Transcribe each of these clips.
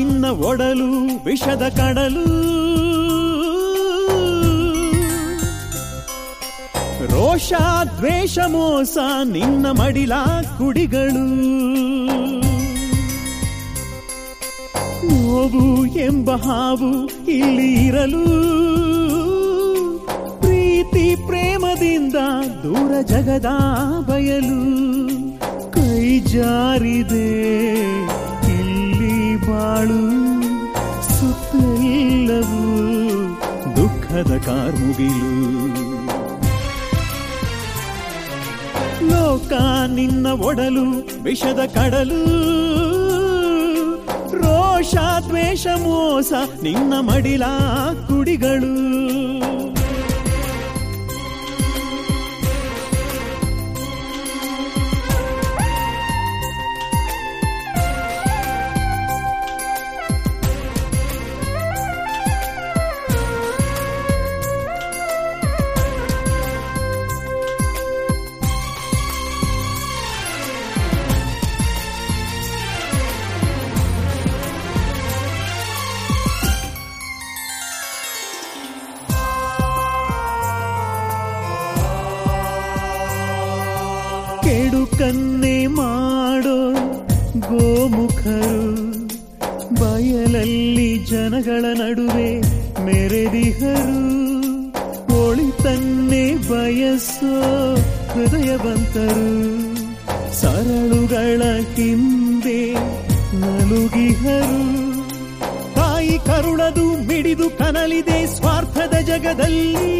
ನಿನ್ನ ಒಡಲು ವಿಷದ ಕಡಲು ರೋಷ ದ್ವೇಷ ಮೋಸ ನಿನ್ನ ಮಡಿಲ ಕುಡಿಗಳು ನೋವು ಎಂಬ ಹಾವು ಇಲ್ಲಿ ಇರಲು ಪ್ರೀತಿ ಪ್ರೇಮದಿಂದ ದೂರ ಜಗದ ಬಯಲು ಕೈ ಜಾರಿದೆ ಇಲ್ಲಿ ಬಾಳು ಸುತ್ತೆಲ್ಲವೂ ದುಃಖದ ಕಾರ್ಮುಗಿಲು ಲೋಕ ನಿನ್ನ ಒಡಲು ವಿಷದ ಕಡಲು ರೋಷ ದ್ವೇಷ ಮೋಸ ನಿನ್ನ ಮಡಿಲ ಕುಡಿಗಳು ಕೆಡುಕನ್ನೇ ಮಾಡೋ ಗೋಮುಖರು ಬಯಲಲ್ಲಿ ಜನಗಳ ನಡುವೆ ಮೆರೆದಿಹರು ಒಳಿತನ್ನೇ ಬಯಸೋ ಹೃದಯವಂತರು ಸರಳುಗಳ ಹಿಂದೆ ನಲುಗಿಹರು ತಾಯಿ ಕರುಣದು ಮಿಡಿದು ಕನಲಿದೆ ಸ್ವಾರ್ಥದ ಜಗದಲ್ಲಿ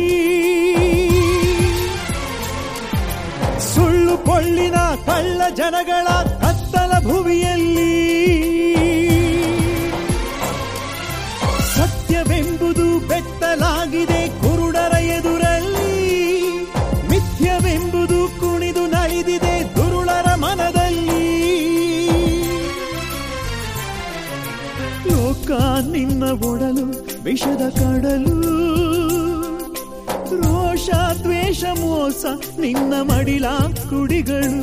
ಸುಳ್ಳು ಕೊಳ್ಳಿನ ಕಳ್ಳ ಜನಗಳ ಕತ್ತಲ ಭುವಿಯಲ್ಲಿ ಸತ್ಯವೆಂಬುದು ಬೆತ್ತಲಾಗಿದೆ ಕುರುಡರ ಎದುರಲ್ಲಿ ಮಿಥ್ಯವೆಂಬುದು ಕುಣಿದು ನಳಿದಿದೆ ದುರುಳರ ಮನದಲ್ಲಿ ಲೋಕ ನಿನ್ನ ಒಡಲು ವಿಷದ ಕಡಲು ರೋಷ ದ್ವೇಷ ಮೋಸ ನಿನ್ನ ಮಡಿಲ ಕುಡಿಗಳು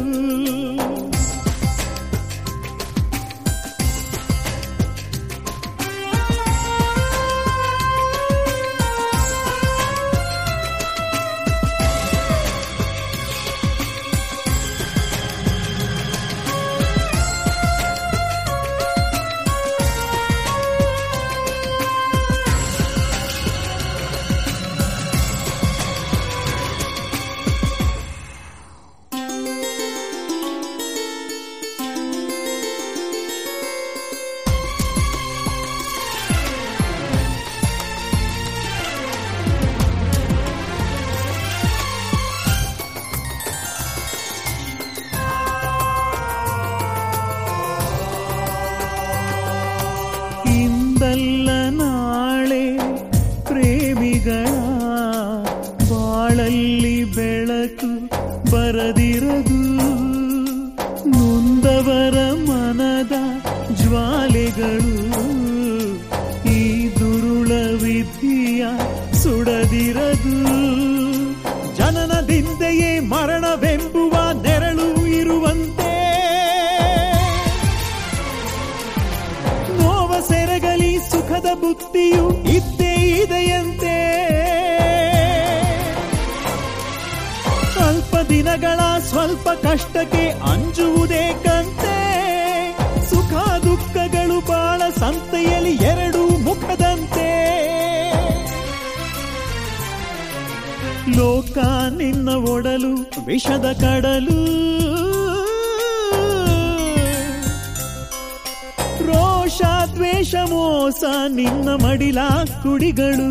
ಇಂದಲ್ಲ ನಾಳೆ ಪ್ರೇಮಿಗಳ ಬಾಳಲ್ಲಿ ಬೆಳಕು ಬರದಿರದು ನೊಂದವರ ಮನದ ಜ್ವಾಲೆಗಳು ಈ ದುರುಳ ವಿಧಿಯ ಸುಡದಿರದು ಜನನದಿಂದೆಯೇ ಮರಣವೆಂಬುವ ನೆರಳು ಇರುವಂತೆ ನೋವ ಸೆರಗಲಿ ಸುಖದ ಬುತ್ತಿಯು ಇದ್ದೇ ಇದೆಯಂತೆ ಅಲ್ಪ ದಿನಗಳ ಸ್ವಲ್ಪ ಕಷ್ಟಕ್ಕೆ ಅಂಜುವುದೇ ಕಂತೆ ಸುಖ ದುಃಖಗಳು ಬಾಳ ಸಂತೆಯಲ್ಲಿ ಎರಡು ಮುಖದಂತೆ ಲೋಕ ನಿನ್ನ ಒಡಲು ವಿಷದ ಕಡಲು ರೋಷ ದ್ವೇಷ ಮೋಸ ನಿನ್ನ ಮಡಿಲ ಕುಡಿಗಳು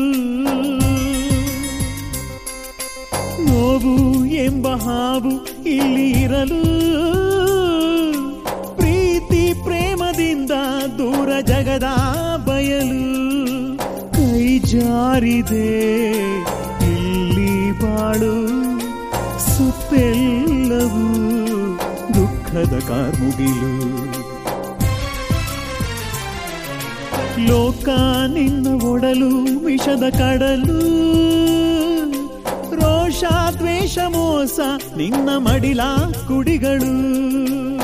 ನೋವು ಎಂಬ ಹಾವು ಇಲ್ಲಿ ಇರಲು ಪ್ರೀತಿ ಪ್ರೇಮದಿಂದ ದೂರ ಜಗದ ಬಯಲು ಕೈ ಜಾರಿದೆ ಇಲ್ಲಿ ಬಾಳು ಸುತ್ತೆಲ್ಲವೂ ದುಃಖದ ಕಾರ್ಮುಗಿಲು ಲೋಕ ನಿನ್ನ ಒಡಲು ವಿಷದ ಕಡಲು ರೋಷ ದ್ವೇಷ ಮೋಸ ನಿನ್ನ ಮಡಿಲ ಕುಡಿಗಳು